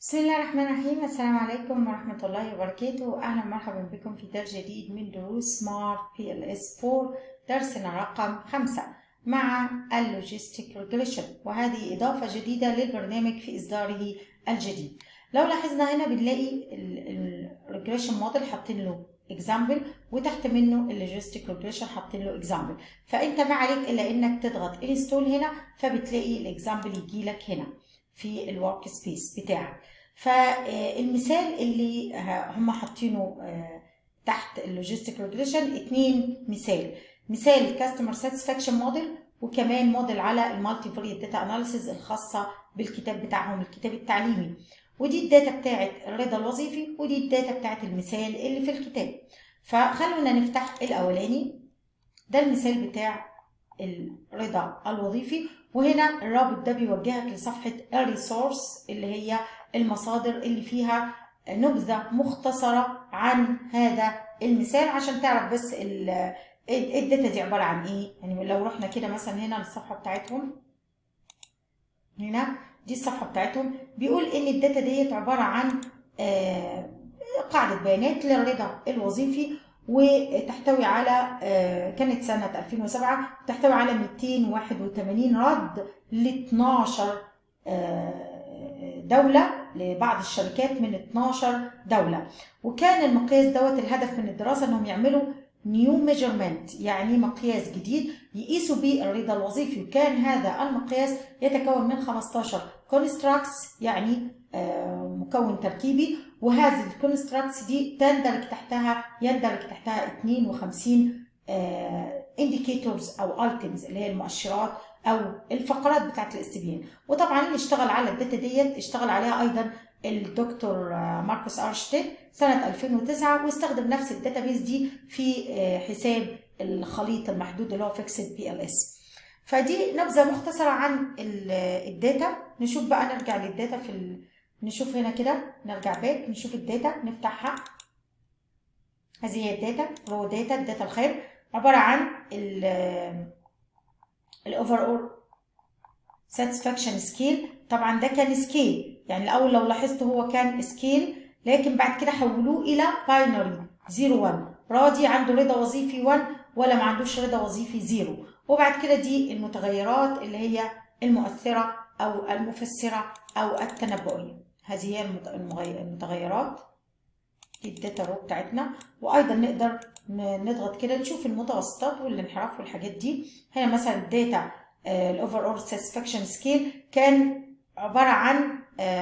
بسم الله الرحمن الرحيم السلام عليكم ورحمة الله وبركاته أهلا ومرحبا بكم في درس جديد من دروس سمارت بي ال اس 4 درسنا رقم خمسة مع اللوجيستيك ريجريشن وهذه إضافة جديدة للبرنامج في إصداره الجديد لو لاحظنا هنا بنلاقي الريجريشن موديل حاطين له اكزامبل وتحت منه اللوجيستيك ريجريشن حاطين له اكزامبل فانت ما عليك الا انك تضغط انستول هنا فبتلاقي الاكزامبل يجي لك هنا في الورك سبيس بتاعك فالمثال اللي هم حاطينه تحت اللوجيستيك ريجريشن اتنين مثال مثال كاستمر ساتسفاكشن موديل وكمان موديل على المالتي فاريت داتا اناليسيز الخاصه بالكتاب بتاعهم الكتاب التعليمي ودي الداتا بتاعت الرضا الوظيفي ودي الداتا بتاعت المثال اللي في الكتاب فخلونا نفتح الاولاني ده المثال بتاع الرضا الوظيفي وهنا الرابط ده بيوجهك لصفحة الريسورس اللي هي المصادر اللي فيها نبذة مختصرة عن هذا المثال عشان تعرف بس الداتا دي عبارة عن ايه يعني لو رحنا كده مثلا هنا للصفحة بتاعتهم هنا دي الصفحة بتاعتهم بيقول ان الداتا ديت عبارة عن قاعدة بيانات للرضا الوظيفي وتحتوي على كانت سنة 2007 تحتوي على 281 رد ل 12 دولة لبعض الشركات من 12 دولة وكان المقياس دوت الهدف من الدراسة انهم يعملوا نيو ميجرمنت يعني مقياس جديد يقيسوا بيه الرضا الوظيفي وكان هذا المقياس يتكون من 15 كونستراكتس يعني مكون تركيبي وهذه الكونستراكتس دي تندرج تحتها يندرج تحتها 52 انديكيتورز او ايتمز اللي هي المؤشرات او الفقرات بتاعت الاستبيان وطبعا اللي اشتغل على الداتا ديت اشتغل عليها ايضا الدكتور ماركوس ارشتيت سنة 2009 واستخدم نفس الداتابيز دي في حساب الخليط المحدود اللي هو فيكسد بي ال اس فدي نبذة مختصرة عن الداتا نشوف بقى نرجع للداتا في ال... نشوف هنا كده نرجع باك نشوف الداتا نفتحها هذه هي الداتا رو داتا الداتا الخام عبارة عن ال الاوفر اول ساتسفاكشن سكيل طبعا ده كان سكيل يعني الاول لو لاحظت هو كان سكيل لكن بعد كده حولوه الى باينري 0 1 راضي عنده رضا وظيفي 1 ولا ما عندوش رضا وظيفي 0 وبعد كده دي المتغيرات اللي هي المؤثرة أو المفسرة أو التنبؤية هذه هي المتغيرات دي الداتا رو بتاعتنا وأيضا نقدر نضغط كده نشوف المتوسطات والانحراف والحاجات دي هنا مثلا الداتا الأوفر أول ساتسفاكشن سكيل كان عبارة عن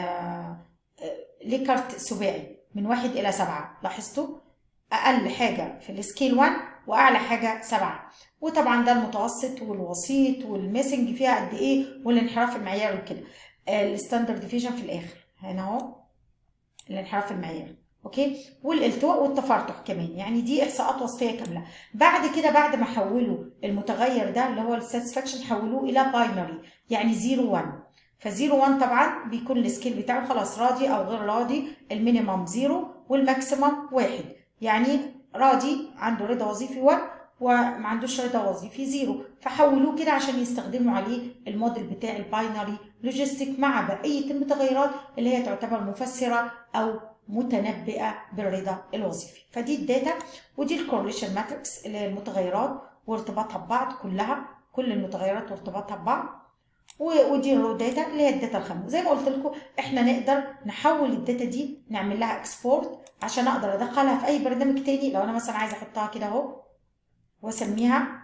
ليكارت سباعي من واحد إلى سبعة لاحظتوا أقل حاجة في السكيل 1 واعلى حاجه سبعة وطبعا ده المتوسط والوسيط والميسنج فيها قد ايه والانحراف المعياري وكده الستاندرد ديفيجن في الاخر هنا اهو الانحراف المعياري اوكي والالتواء والتفرطح كمان يعني دي احصاءات وصفيه كامله بعد كده بعد ما حولوا المتغير ده اللي هو الساتسفاكشن حولوه الى باينري يعني 0 1 ف 0 1 طبعا بيكون السكيل بتاعه خلاص راضي او غير راضي المينيمم 0 والماكسيمم 1 يعني راضي عنده رضا وظيفي 1 وما عندوش رضا وظيفي 0 فحولوه كده عشان يستخدموا عليه الموديل بتاع الباينري لوجيستيك مع بقيه المتغيرات اللي هي تعتبر مفسره او متنبئه بالرضا الوظيفي فدي الداتا ودي الكورليشن ماتريكس اللي هي المتغيرات وارتباطها ببعض كلها كل المتغيرات وارتباطها ببعض ودي الرو داتا اللي هي الداتا الخام زي ما قلت لكم احنا نقدر نحول الداتا دي نعمل لها اكسبورت عشان اقدر ادخلها في اي برنامج تاني لو انا مثلا عايزه احطها كده اهو واسميها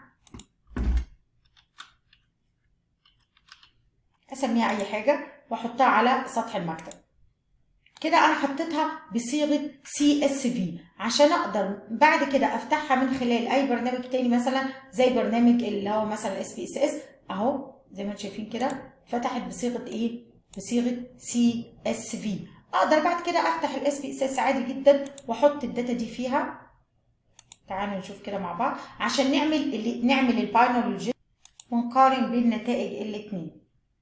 اسميها اي حاجه واحطها على سطح المكتب كده انا حطيتها بصيغه سي اس في عشان اقدر بعد كده افتحها من خلال اي برنامج تاني مثلا زي برنامج اللي هو مثلا اس بي اس اس اهو زي ما انتم شايفين كده فتحت بصيغه ايه بصيغه سي اس في اقدر بعد كده افتح الاس بي اس اس عادي جدا واحط الداتا دي فيها تعالوا نشوف كده مع بعض عشان نعمل اللي نعمل الباينري ونقارن بين نتائج الاثنين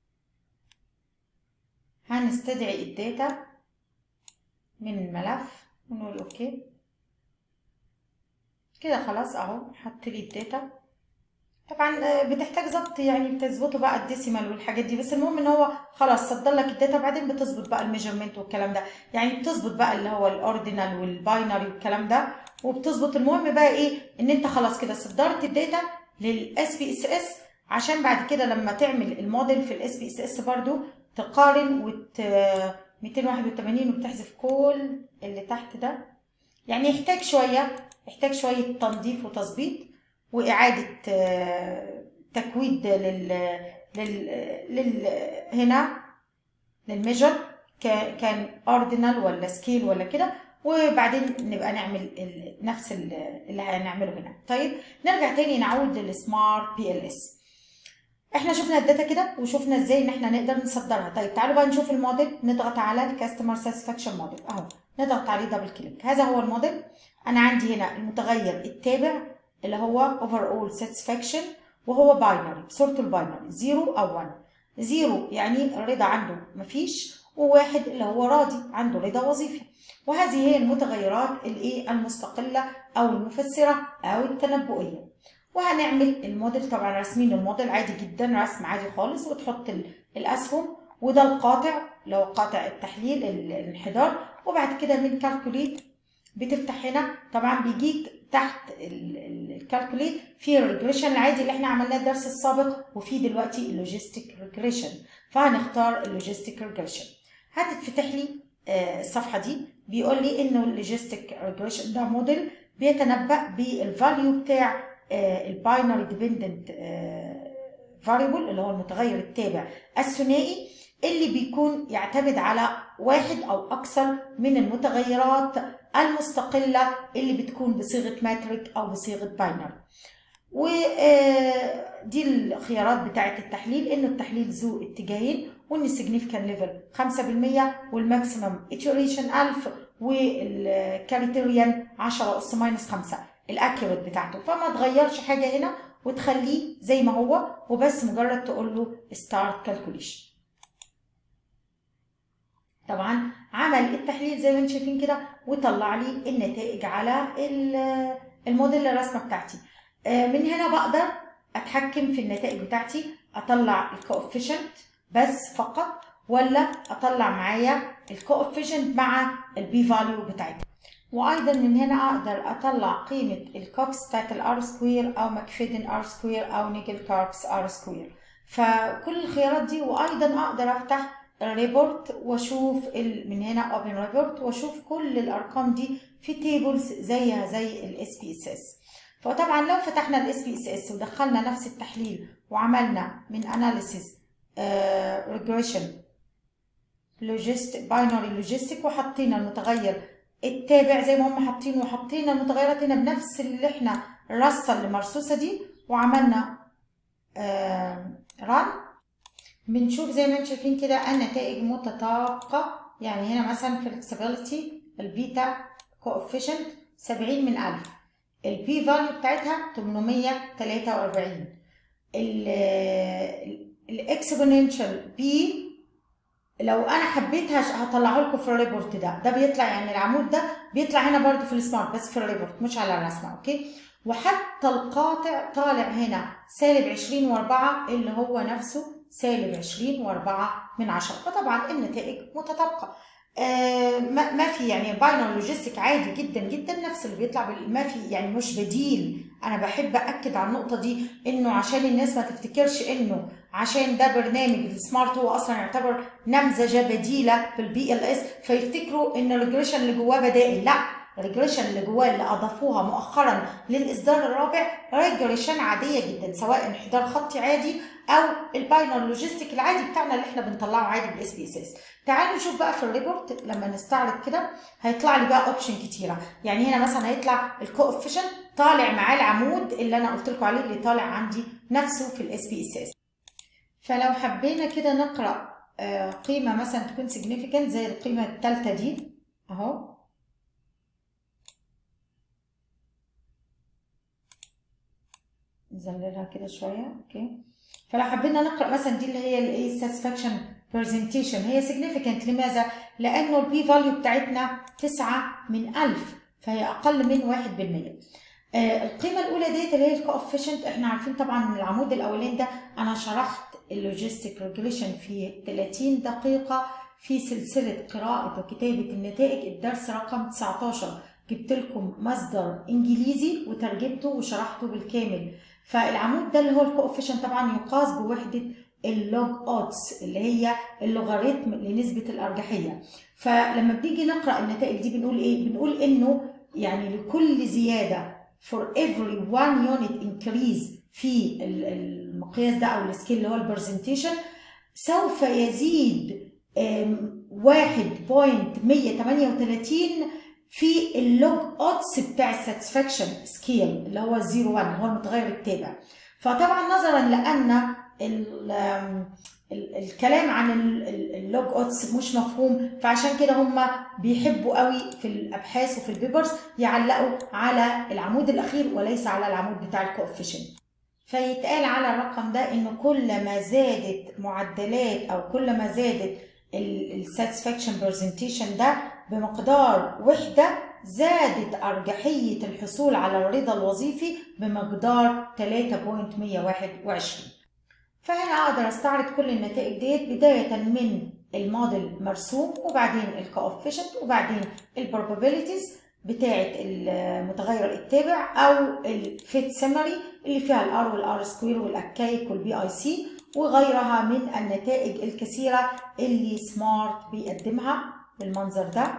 هنستدعي الداتا من الملف ونقول اوكي كده خلاص اهو حط لي الداتا طبعا بتحتاج ظبط يعني بتظبطه بقى الديسيمال والحاجات دي بس المهم ان هو خلاص صدر لك الداتا بعدين بتظبط بقى الميجرمنت والكلام ده يعني بتظبط بقى اللي هو الاوردينال والباينري والكلام ده وبتظبط المهم بقى ايه ان انت خلاص كده صدرت الداتا للاس بي اس اس عشان بعد كده لما تعمل الموديل في الاس بي اس اس برضو تقارن وت 281 وبتحذف كل اللي تحت ده يعني يحتاج شويه يحتاج شويه تنظيف وتظبيط واعاده تكويد لل لل, لل... هنا للميجر كان اوردينال ولا سكيل ولا كده وبعدين نبقى نعمل نفس اللي هنعمله هنا طيب نرجع تاني نعود للسمارت بي ال اس احنا شفنا الداتا كده وشفنا ازاي ان احنا نقدر نصدرها طيب تعالوا بقى نشوف الموديل نضغط على الكاستمر ساتسفاكشن موديل اهو نضغط عليه دبل كليك هذا هو الموديل انا عندي هنا المتغير التابع اللي هو overall satisfaction وهو باينري بصورته الباينري 0 او 1 0 يعني الرضا عنده مفيش وواحد اللي هو راضي عنده رضا وظيفي وهذه هي المتغيرات الايه المستقله او المفسره او التنبؤيه وهنعمل الموديل طبعا راسمين الموديل عادي جدا رسم عادي خالص وتحط الاسهم وده القاطع اللي هو قاطع التحليل الانحدار وبعد كده من كالكوليت بتفتح هنا طبعا بيجيك تحت الكالكوليت في الريجريشن العادي اللي احنا عملناه الدرس السابق وفي دلوقتي اللوجيستيك ريجريشن فهنختار اللوجيستيك ريجريشن هتتفتح لي الصفحه دي بيقول لي انه اللوجيستيك ريجريشن ده موديل بيتنبأ بالفاليو بتاع الباينري ديبندنت فاريبل اللي هو المتغير التابع الثنائي اللي بيكون يعتمد على واحد او اكثر من المتغيرات المستقله اللي بتكون بصيغه ماتريك او بصيغه باينري ودي الخيارات بتاعه التحليل انه التحليل ذو اتجاهين وان السيجنيفيكان ليفل 5% والماكسيمم اتيوريشن 1000 والكريتيريان 10 اس ماينس 5 الاكيوريت بتاعته فما تغيرش حاجه هنا وتخليه زي ما هو وبس مجرد تقول له ستارت كالكوليشن طبعا عمل التحليل زي ما انتم شايفين كده وطلع لي النتائج على الموديل الرسمه بتاعتي من هنا بقدر اتحكم في النتائج بتاعتي اطلع الكوفيشنت بس فقط ولا اطلع معايا الكوفيشنت مع البي فاليو بتاعتها وايضا من هنا اقدر اطلع قيمه الكوكس بتاعت الار سكوير او ماكفيدن ار سكوير او نيجل كاربس ار سكوير فكل الخيارات دي وايضا اقدر افتح الريبورت واشوف من هنا اوبن ريبورت واشوف كل الارقام دي في تيبلز زيها زي الاس بي اس اس فطبعا لو فتحنا الاس بي اس اس ودخلنا نفس التحليل وعملنا من اناليسيز ريجريشن لوجيست باينري لوجيستيك وحطينا المتغير التابع زي ما هم حاطين وحطينا المتغيرات هنا بنفس اللي احنا الرصه اللي مرصوصه دي وعملنا ران بنشوف زي ما انتم شايفين كده النتائج متطابقه يعني هنا مثلا فلكسبيليتي البيتا كوفيشنت 70 من 1000 البي فاليو بتاعتها 843 الاكسبوننشال بي لو انا حبيتها هطلعه لكم في الريبورت ده ده بيطلع يعني العمود ده بيطلع هنا برده في السمارت بس في الريبورت مش على الرسمه اوكي وحتى القاطع طالع هنا سالب 20 و4 اللي هو نفسه سالب 20 و4 من 10 فطبعا النتائج متطابقه آه ما في يعني باينر لوجيستيك عادي جدا جدا نفس اللي بيطلع ما في يعني مش بديل انا بحب اكد على النقطه دي انه عشان الناس ما تفتكرش انه عشان ده برنامج السمارت هو اصلا يعتبر نمذجه بديله بالبي ال اس فيفتكروا ان الريجريشن اللي جواه بدائل لا الريجريشن اللي جواه اللي اضافوها مؤخرا للاصدار الرابع ريجريشن عاديه جدا سواء انحدار خطي عادي او الباينر لوجيستيك العادي بتاعنا اللي احنا بنطلعه عادي بالاس بي اس اس تعالوا نشوف بقى في الريبورت لما نستعرض كده هيطلع لي بقى اوبشن كتيره يعني هنا مثلا هيطلع الكوفيشنت طالع معاه العمود اللي انا قلت لكم عليه اللي طالع عندي نفسه في الاس بي اس اس فلو حبينا كده نقرا قيمه مثلا تكون significant زي القيمه الثالثه دي اهو نزللها كده شويه اوكي فلو حبينا نقرا مثلا دي اللي هي الايه ساتسفاكشن برزنتيشن هي significant لماذا؟ لانه البي فاليو بتاعتنا 9 من 1000 فهي اقل من 1% آه القيمه الاولى ديت اللي هي الكوفيشنت احنا عارفين طبعا من العمود الاولاني ده انا شرحت اللوجيستيك ريجوليشن في 30 دقيقه في سلسله قراءه وكتابه النتائج الدرس رقم 19 جبت لكم مصدر انجليزي وترجمته وشرحته بالكامل فالعمود ده اللي هو الكوفيشنت طبعا يقاس بوحده اللوج اودز اللي هي اللوغاريتم لنسبه الارجحيه فلما بنيجي نقرا النتائج دي بنقول ايه بنقول انه يعني لكل زياده for every one unit increase في المقياس ده او السكيل اللي هو البرزنتيشن سوف يزيد 1.138 في اللوج اودز بتاع الساتسفاكشن سكيل اللي هو 0 1 هو المتغير التابع فطبعا نظرا لان ال ال الكلام عن اللوج اودز مش مفهوم فعشان كده هم بيحبوا قوي في الابحاث وفي البيبرز يعلقوا على العمود الاخير وليس على العمود بتاع الكوفيشنت فيتقال على الرقم ده ان كل ما زادت معدلات او كل ما زادت الساتسفاكشن برزنتيشن ده بمقدار وحده زادت ارجحيه الحصول على الرضا الوظيفي بمقدار 3.121 فهنا اقدر استعرض كل النتائج ديت بدايه من الموديل مرسوم وبعدين الكوفيشنت وبعدين البروبابيلتيز بتاعه المتغير التابع او الفيت سمري اللي فيها الار والار سكوير والاكايك والبي اي سي وغيرها من النتائج الكثيره اللي سمارت بيقدمها بالمنظر ده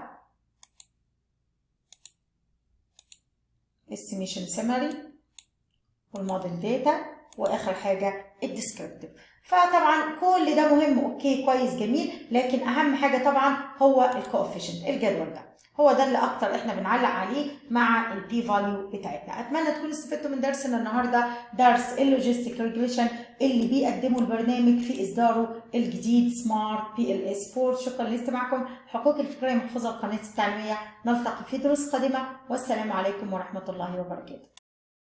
estimation summary والموديل داتا واخر حاجه الديسكريبتيف فطبعا كل ده مهم اوكي كويس جميل لكن اهم حاجه طبعا هو الكوفيشنت الجدول ده هو ده اللي اكتر احنا بنعلق عليه مع البي فاليو بتاعتنا اتمنى تكونوا استفدتوا من درسنا النهارده درس اللوجيستيك ريجوليشن اللي بيقدمه البرنامج في اصداره الجديد سمارت بي ال اس 4 شكرا لاستماعكم حقوق الفكريه محفوظه القناه التعليميه نلتقي في دروس قادمه والسلام عليكم ورحمه الله وبركاته